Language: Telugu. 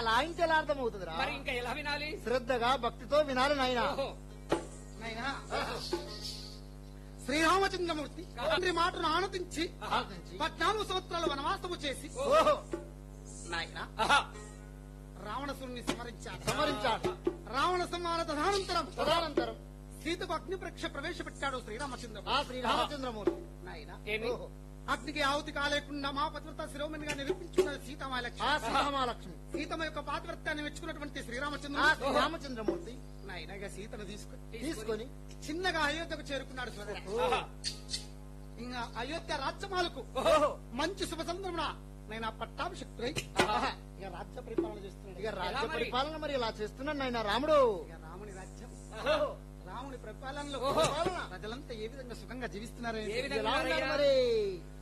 లాయించి ఎలా అర్థమవుతుందిరా మరి ఇంకా ఎలా వినాలి శ్రద్ధగా భక్తితో వినాలి నాయన ఓహో నాయనా శ్రీరామచంద్రమూర్తి తండ్రి మాటను ఆనందించి ఆనందించి. పద్నాలుగు సంవత్సరాలు వనవాసము చేసి ఓహో నాయన ఆహా. రావణసురుణ్ణి సంహరించాడు సమరించాడు రావణ సంహార తదనంతరం తదనంతరం సీతకు అగ్ని పరీక్ష ప్రవేశపెట్టాడు శ్రీరామచంద్ర ఆ శ్రీరామచంద్రమూర్తి నాయన ఏమి ఓహో. అగ్నికి ఆహుతి కాలేకుండా మా పతివ్రత శిరోమణిగా నిరూపించుకున్న సీతమాలక్ష్మి ఆ శ్రీరామలక్ష్మి సీతమ యొక్క పాతివ్రత్యాన్ని మెచ్చుకున్నటువంటి ఆ శ్రీరామచంద్రుడు శ్రీరామచంద్రమూర్తి నాయన ఇక సీతను తీసుకుని తీసుకొని చిన్నగా అయోధ్యకు చేరుకున్నాడు సోదర ఆహా. ఇంకా అయోధ్య రాజ్యమాలకు ఓహో మంచి శుభ సందర్భన నేను పట్టాభిషక్తుడై ఆహా. ఇక రాజ్య పరిపాలన చేస్తున్నాడు ఇక రాజ్య ఎలా మరి? పరిపాలన మరి ఇలా చేస్తున్నాడు నాయన రాముడు ఇక రాముని రాజ్యం ఆహా. రాముని పరిపాలనలో ఓహో. ప్రజలంతా ఏ విధంగా సుఖంగా జీవిస్తున్నారే ఏ విధంగా ఎలా ఉన్నారు ఉన్నారయ్యా? మరి